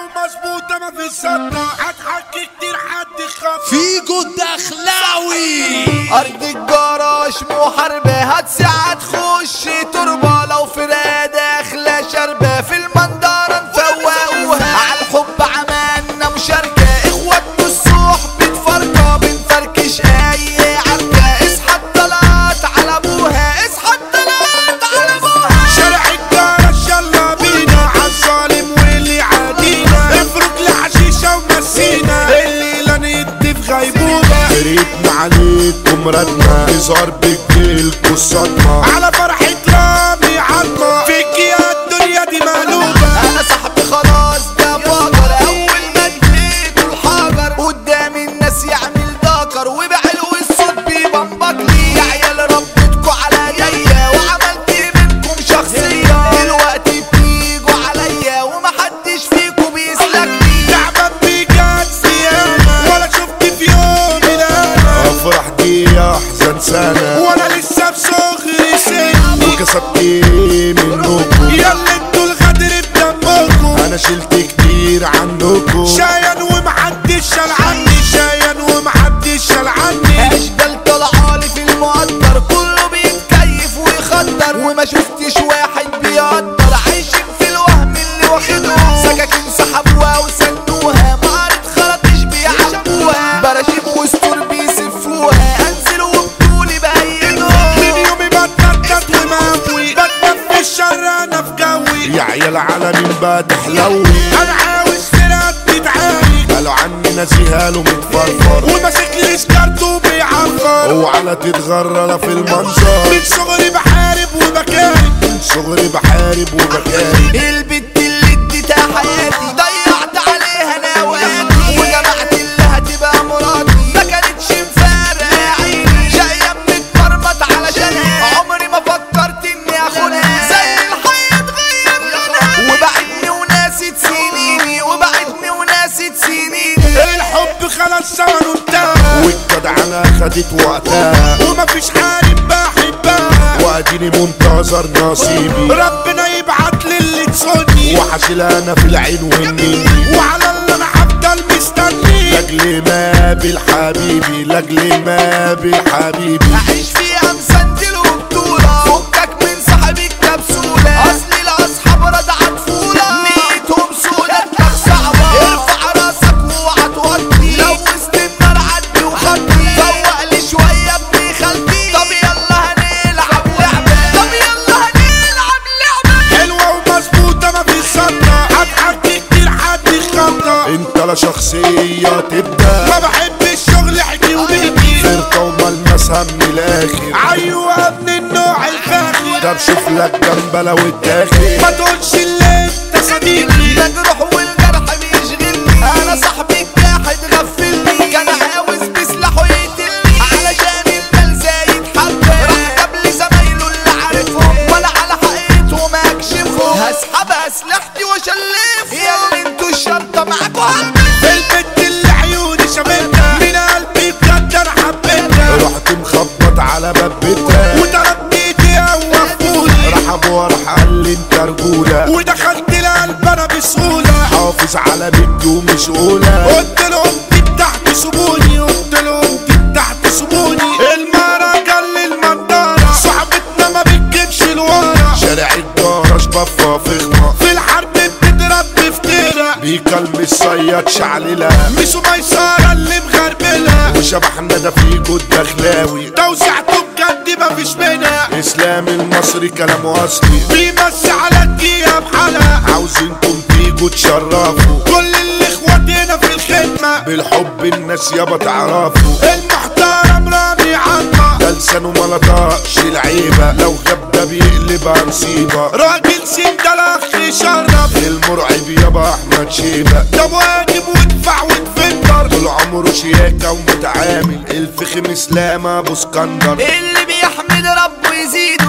ومظبوطة ما في الصدة هتحكي كتير حد خف فيجو الدخلاوي ارض الجراش محاربة هتساعد تخش تربة لو فرقة داخلة شربة في المنظرة نفوقوها على الحب عملنا مشاركة اخوات الصوح بتفرقة بنفركش اي عركة اصحى الطلعات على ابوها اصحى الطلعات على ابوها شارع الجرش يلا بينا عالظالم واللي عادينا افرك لحشيشة ومسينا الليلة ندي في غيبوبة ريتنا عليكم ردنا هزار بجيلكوا الصدمة على فرحة رامي عظمة فيك يا الدنيا دي مقلوبة انا صاحبي خلاص ده بقر اول ما اديته الحجر قدام الناس يعمل دكر وبعلو الصوت بيبنبك لي يا عيال ربيتكوا على جاية وعملت منكم شخصية دلوقتي بتيجوا عليا ومحدش فيكوا بيسلك لي تعبان بجد سيانة ولا شفت في يوم انا افرح دي احزن سنة ولا لسه بصغري سن وكسبت ايه منكم يلا انتوا الغدر بدمكم انا شلت كتير عنكم شاين ومحدش شال عني شاين ومحدش شال عني اشبال طلعالي في المقدر كله بيتكيف ويخدر وما شفتش واحد بيقدر عايشين في الوهم اللي واخدهم سكاكين سحبوها وسنوها مقارة خرطش بيعبوها براشيم وستور بيسفوها انزلوا وبطولي بايدهم من يومي بتنطط ومقوي بتنفي الشر انا في جوي يا عيال على مين بقى تحلوي انا عاوز فرقة تتعالج قالوا عني ناسيها له متفرفر وماسك لي سكارته بيعفر اوعى تتغرى في المنظر من صغري بحارب وبكارب من صغري بحارب وبكارب البت اللي اديتها حياتي ضيعت عليها نواتي وجمعت اللي هتبقى مراتي ما كانتش مفارقة يا عيني جاية متمرمط علشانها عمري ما فكرت اني اخونها زي الحي اتغير لونها وبعدني وناسيت سنيني وبعدني وناسيت سنيني الحب خلاص زمنه انتهى والجدعنة خدت وقتها ومفيش حارب بحبها واديني منتظر نصيبي ربنا يبعت لي اللي تسوني وحاشل انا في العين والنيل وعلى اللي انا هفضل مستني لاجل ما بالحبيبي لاجل ما بالحبيبي اعيش فيها مسندل وبطولة فكك من صاحب الكبسولة اصل الاصحاب ردعة طفولة نيتهم سودة دماغ صعبة ارفع راسك واوعى توطي لو وسط النار عدي وخطي فوق لي شوية ابني خالتي طب يلا هنلعب لعبة طب يلا هنلعب لعبة حلوة ومظبوطة ما في صدى هتحكي كتير حد خطة انت لا شخصية تبدأ ما بحب الشغل حكي وبيجي فرقة وملمسها من الاخر ايوه ابن النوع الفاخر طب شوف لك جنبلة والداخل ما تقولش اللي انت صديقي مجروح والجرح بيشغلني انا صاحبي الجاحد غفلني كان عاوز بسلاحه يقتلني علشان المال زايد حبه راح جاب لي زمايله اللي عارفهم ولا على حقيقتهم اكشفهم هسحب اسلحتي واشلفهم يا اللي انتوا الشنطه معاكوا البت اللي عيوني شافتها من قلبي بجد انا حبيتها رحت مخبط على باب بيتها وضربت ايدي وقفوني راح ابوها راح قال لي انت رجولة ودخلت القلب انا بسهولة حافظ على بنتي ومش اولى قلت لهم دي تحت سيبوني قلت لهم دي تحت سيبوني المهرجان للمنظرة صاحبتنا ما بتجيبش لورا شارع الجرش بفة فخمة في الحرب بتضرب بفترة بيكلم الصياد شعللة مش ميسرة اللي مغربلة وشبحنا ده فيجو الدخلاوي توزيعته بجد مفيش منها اسلام المصري كلامه اصلي بيمسي على الدقيقة بحالها عاوزينكم تيجوا تشرفوا كل اللي اخواتنا في الخدمة بالحب الناس يابا تعرفوا المحترم رامي عطا ده لسانه ما لطقش العيبة لو غاب ده بيقلبها مصيبة راجل سين ده الاخ يشرف المرعب يابا احمد شيبة ده واجب وادفع وتفكر طول عمره شياكة ومتعامل الفخم اسلام ابو اسكندر اللي بيحمد ربه يزيد